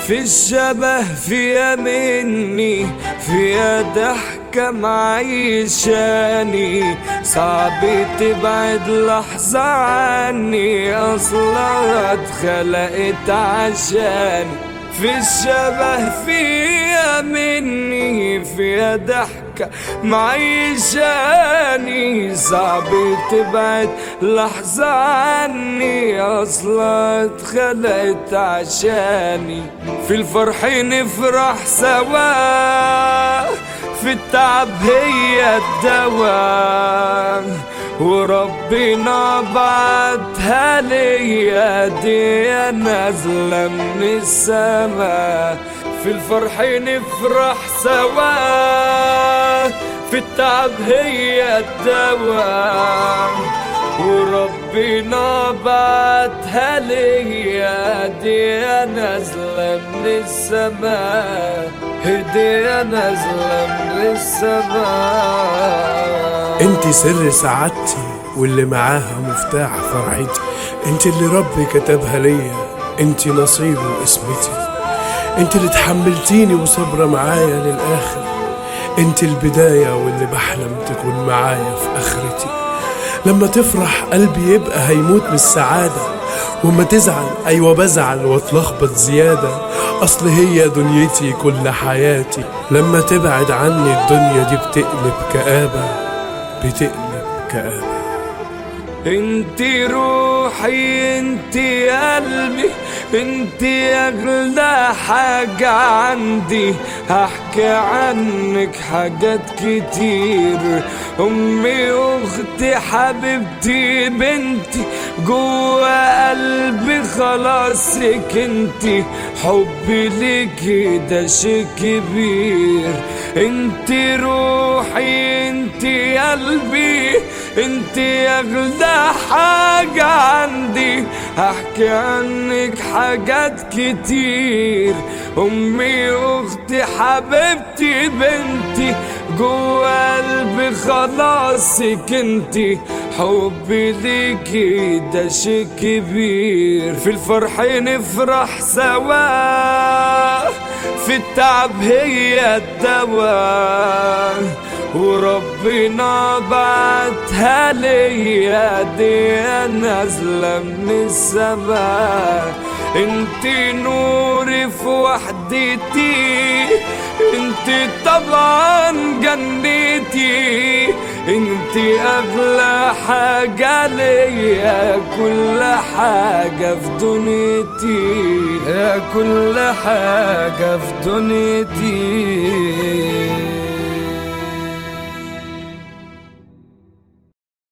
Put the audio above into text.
في الشبه فيها مني فيها ضحكة معيشاني صعب تبعد لحظة عني أصلا اتخلقت عشاني في الشبه فيها مني فيها ضحكة معيشاني صعب تبعد لحظة عني أصلا اتخلقت عشاني في الفرح نفرح سوا في التعب هي الدواء وربنا بعتها ليا دي نازلة من السما في الفرح نفرح سوا في التعب هي الدواء وربنا بعتها ليا دي نازلة من السما هدية نازلة من السما انت سر سعادتي واللي معاها مفتاح فرحتي انت اللي ربي كتبها ليا انت نصيبي واسمتي انت اللي تحملتيني وصبرة معايا للآخر انت البداية واللي بحلم تكون معايا في آخرتي لما تفرح قلبي يبقى هيموت من السعادة وما تزعل أيوة بزعل واتلخبط زيادة أصل هي دنيتي كل حياتي لما تبعد عني الدنيا دي بتقلب كآبة بتقلب كآبة انت روحي انت قلبي انت اغلى حاجة عندي هحكي عنك حاجات كتير امي اختي حبيبتي بنتي جوا قلبي خلاص سكنتي حبي ليكي ده شي كبير انت روحي انت قلبي انت اغلى حاجة عندي هحكي عنك حاجات كتير امي اختي حبيبتي بنتي جوا قلبي خلاص سكنتي حبي ليكي ده شي كبير في الفرح نفرح سوا في التعب هي الدواء وربنا بعتها ليا دي نازلة من السماء انت نوري في وحدتي انت طبعا جنتي انت اغلى حاجة ليا كل حاجة في دنيتي يا كل حاجة في دنيتي